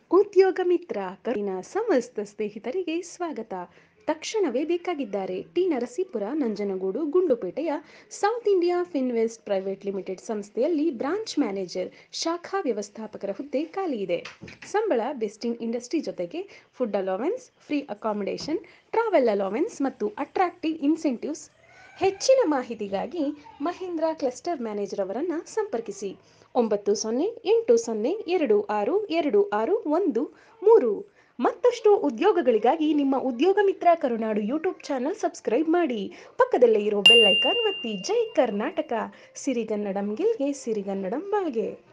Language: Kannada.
ಉದ್ಯೋಗ ಮಿತ್ರ ಕರುಣ ಸಮಸ್ತ ಸ್ನೇಹಿತರಿಗೆ ಸ್ವಾಗತ ತಕ್ಷಣವೇ ಬೇಕಾಗಿದ್ದಾರೆ ಟಿ ನರಸೀಪುರ ನಂಜನಗೂಡು ಗುಂಡ್ಲುಪೇಟೆಯ South India Finvest private limited ಸಂಸ್ಥೆಯಲ್ಲಿ ಬ್ರಾಂಚ್ ಮ್ಯಾನೇಜರ್ ಶಾಖಾ ವ್ಯವಸ್ಥಾಪಕರ ಹುದ್ದೆ ಖಾಲಿ ಇದೆ ಸಂಬಳ ಬೆಸ್ಟ್ ಇನ್ ಇಂಡಸ್ಟ್ರಿ ಜೊತೆಗೆ food allowance free accommodation travel allowance ಮತ್ತು ಅಟ್ರಾಕ್ಟಿವ್ ಇನ್ಸೆಂಟಿವ್ಸ್ ಹೆಚ್ಚಿನ ಮಾಹಿತಿಗಾಗಿ ಮಹೇಂದ್ರ ಕ್ಲಸ್ಟರ್ ಮ್ಯಾನೇಜರ್ ಅವರನ್ನು ಸಂಪರ್ಕಿಸಿ ಒಂಬತ್ತು ಸೊನ್ನೆ ಎಂಟು ಸೊನ್ನೆ ಎರಡು ಆರು ಎರಡು ಆರು ಒಂದು ಮೂರು ಮತ್ತಷ್ಟು ಉದ್ಯೋಗಗಳಿಗಾಗಿ ನಿಮ್ಮ Udyoga Mitra Karunadu YouTube channel subscribe ಮಾಡಿ ಪಕ್ಕದಲ್ಲೇ ಇರೋ ಬೆಲ್ ಐಕಾನ್ ಒತ್ತಿ ಜೈ ಕರ್ನಾಟಕ ಸಿರಿಗನ್ನಡಂ ಗೆಲ್ಗೆ ಸಿರಿಗನ್ನಡಂ ಬಾಳ್ಗೆ